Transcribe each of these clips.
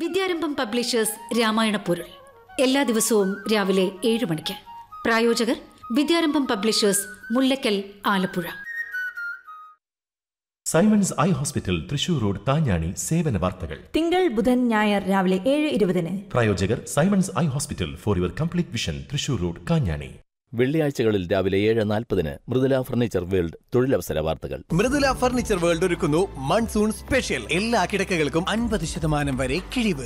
വിദ്യാരംഭം publishers Ramayana പൊരുൾ എല്ലാ ദിവസവും രാവിലെ ഏഴ് മണിക്ക് പ്രായോജകർ Vidyarambham publishers Mullakkal Alappuzha Simons eye hospital Thrissur road താഞ്ഞാണി സേവന വാർത്തകൾ തിങ്കൾ ബുധൻ ഞായർ രാവിലെ ഏഴ് ഇരുപതിന് പ്രായോജകർ Simons eye hospital for your complete vision Thrissur road Kanjani വെള്ളിയാഴ്ചകളിൽ രാവിലെ ഏഴ് നാൽപ്പതിന് മൃദുല ഫർണിച്ചർ വേൾഡ് തൊഴിലവസര വാർത്തകൾ മൃദുല ഫർണിച്ചർ വേൾഡ് ഒരുക്കുന്നു മൺസൂൺ സ്പെഷ്യൽ എല്ലാ കിടക്കകൾക്കും അൻപത് ശതമാനം വരെ കിഴിവ്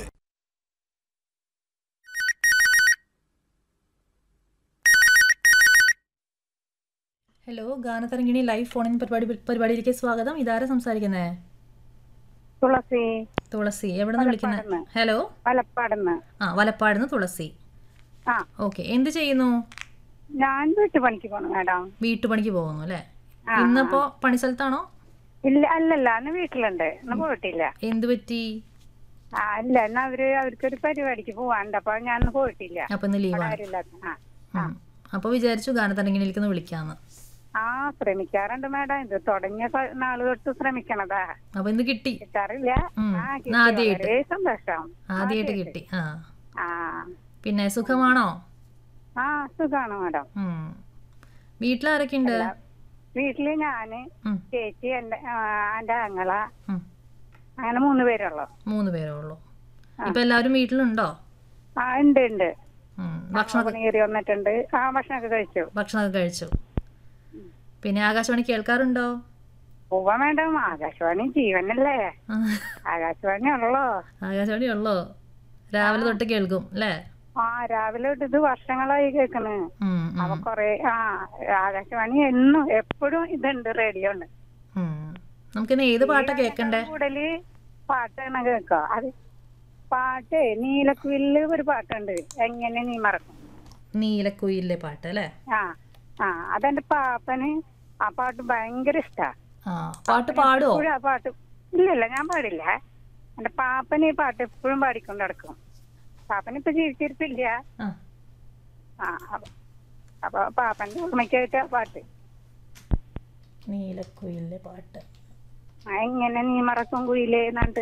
ഹലോ ഗാനതരംഗിണി ലൈവ് ഫോണിൻ പരിപാടി പരിപാടിയിലേക്ക് സ്വാഗതം ഇതാരാ സംസാരിക്കുന്നേ തുളസി തുളസി എവിടെ നിന്ന് വിളിക്കുന്നത് വലപ്പാടുന്ന്. ഹലോ വലപ്പാടുന്ന് ആ വലപ്പാടുന്ന് തുളസി ആ ഓക്കെ എന്ത് ചെയ്യുന്നു ഞാൻ വീട്ടുപണിക്ക് പോണു മാഡം വീട്ടുപണിക്ക് പോകുന്നു അല്ലേ ആ, ഇന്നിപ്പോ പണി സ്ഥലത്താണോ ഇല്ല അല്ലല്ല അന്ന് വീട്ടിലുണ്ട് ഇന്ന് പോയിട്ടില്ല എന്ത് പറ്റി ആ ഇല്ല എന്നാ അവര് അവർക്കൊരു പരിപാടിക്ക് പോവാണ്ട് അപ്പൊ ഞാൻ ഇന്ന് പോയിട്ടില്ല അപ്പൊ ഇന്ന് ഇവിടെ ലീവാണ് ആരുമില്ലാത്ത ആ ഉം. അപ്പൊ വിചാരിച്ചു ഗാനതരംഗിണിയിലേക്ക് ഒന്ന് വിളിക്കാന്ന് ആ ശ്രമിക്കാറുണ്ട് മാഡം ഇത് തുടങ്ങിയ സ- നാള് തൊട്ട് ശ്രമിക്കണതാ അപ്പൊ ഇന്ന് കിട്ടി കിട്ടാറില്ല ഉം. ആ കിട്ടി. ആദ്യായിട്ട്. വളരെ സന്തോഷം ആദ്യമായിട്ട് കിട്ടി ആ ആ പിന്നെ സുഖമാണോ ആ സുഖാണ് മാഡം ഉം. വീട്ടിലാരൊക്കെ ഉണ്ട് വീട്ടില് ഞാന് ഉം. ചേച്ചി എന്റെ ആ, എന്റെ ആങ്ങള ഉം. അങ്ങനെ മൂന്ന് പേരുള്ളു മൂന്ന് പേരേ ഉള്ളൂ ഇപ്പൊ എല്ലാവരും വീട്ടിലുണ്ടോ ആ ഉണ്ട് ഉണ്ട് ഉം. ഭക്ഷണമൊക്കെ ഭക്ഷണം കയറി വന്നിട്ടുണ്ട് ആ ഭക്ഷണമൊക്കെ കഴിച്ചു ഭക്ഷണമൊക്കെ കഴിച്ചു പിന്നെ ആകാശവാണി കേൾക്കാറുണ്ടോ പോവാ വേണ്ട ആകാശവാണി ജീവനല്ലേ ആ, ആകാശവാണി ഉള്ളോ ആകാശവാണി ഉള്ളോ രാവിലെ തൊട്ട് കേൾക്കും അല്ലേ ആ രാവിലെ തൊട്ട് ഇത് വർഷങ്ങളായി കേക്കണ് ഉം, ഉം, അപ്പൊ കൊറേ ആ ആകാശവാണി എന്നും എപ്പോഴും ഇതുണ്ട് റേഡിയോ ഉണ്ട് ഉം. നമുക്കിന്ന് ഏത് പാട്ടാ കേൾക്കണ്ടേ കൂടുതല് പാട്ടാണ് കേൾക്കുക അത് പാട്ട് നീലക്കുയില് ഒരു പാട്ടുണ്ട് എങ്ങനെ നീ മറക്കും നീലക്കുയിലെ പാട്ട് അല്ലേ ആ ആ അതെന്റെ പാപ്പന് ആ പാട്ട് ഭയങ്കര ഇഷ്ടാ ആ പാട്ട് പാടുവോ എപ്പോഴും ആ പാട്ട് ഇല്ലില്ല ഞാൻ പാടില്ല എന്റെ പാപ്പന് ഈ പാട്ട് എപ്പോഴും പാടിക്കൊണ്ട് നടക്കും പാപ്പൻ ഇപ്പൊ ജീവിച്ചിരിപ്പില്ല ആ ആ അപ്പൊ അപ്പൊ പാപ്പന്റെ ഓർമ്മയ്ക്കായിട്ട് ആ പാട്ട് നീലക്കുയിലെ പാട്ട് ആ, എങ്ങനെ നീ മറക്കും കുയിലേ എന്നിട്ട്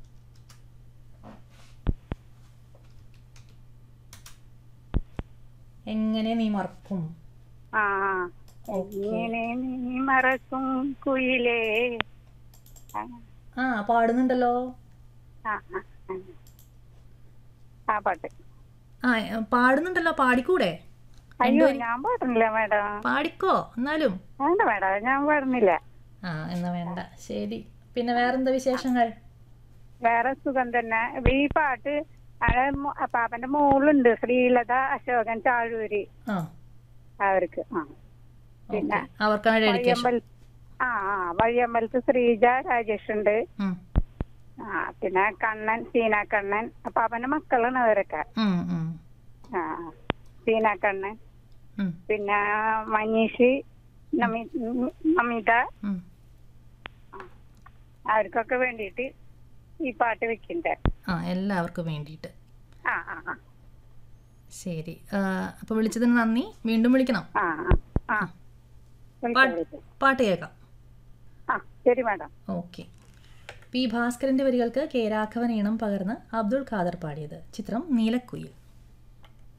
എങ്ങനെ നീ മറക്കും ആ ആ. എങ്ങനെ നീ മറക്കും കുയിലേ ആ ആ പാടുന്നുണ്ടല്ലോ ആ ആ, ആ. ആ പാട്ട് ആ പാടുന്നുണ്ടല്ലോ പാടിക്കൂടെ അയ്യോ ഞാൻ പാടുന്നില്ല മേഡം പാടിക്കോ എന്നാലും വേണ്ട മേഡം ഞാൻ പാടുന്നില്ല ആ എന്നാ വേണ്ട ശരി പിന്നെ വേറെന്താ വിശേഷങ്ങൾ വേറെ സുഖം തന്നെ ഈ പാട്ട് അത് മോ- ആ പാപ്പന്റെ മോളുണ്ട് ശ്രീലത അശോകൻ താഴൂര് ആ അവർക്ക് ആ പിന്നെ ഓക്കെ അവർക്കാണ് ഡെഡിക്കേഷൻ വഴിയമ്പൽ ആ ആ വഴിയമ്പലത്ത് ശ്രീജ രാജേഷ് ഉണ്ട് ഉം ആ പിന്നെ കണ്ണൻ സീന കണ്ണൻ പാപ്പന്റെ മക്കളാണ് അവരൊക്കെ ഉം ഉം ആ സീന കണ്ണൻ ഉം പിന്നെ മനീഷ് നമി- നമിത ഉം അവർക്കൊക്കെ വേണ്ടിയിട്ട് ഈ പാട്ട് വെക്കണ്ടേ ആ എല്ലാവർക്കും വേണ്ടിയിട്ട് ആ ആ ആ ശരി ആ, അപ്പൊ വിളിച്ചതിന് നന്ദി വീണ്ടും വിളിക്കണം ആ ആ ആ വിളിക്കാം, പാട്ട് വിളിക്കാം. പാട്ട് കേൾക്കാം ആ ശരി മാഡം ഓക്കെ പി ഭാസ്കരന്റെ വരികൾക്ക് കെ രാഘവൻ ഈണം പകർന്ന് അബ്ദുൾ ഖാദർ പാടിയത് ചിത്രം നീലക്കുയിൽ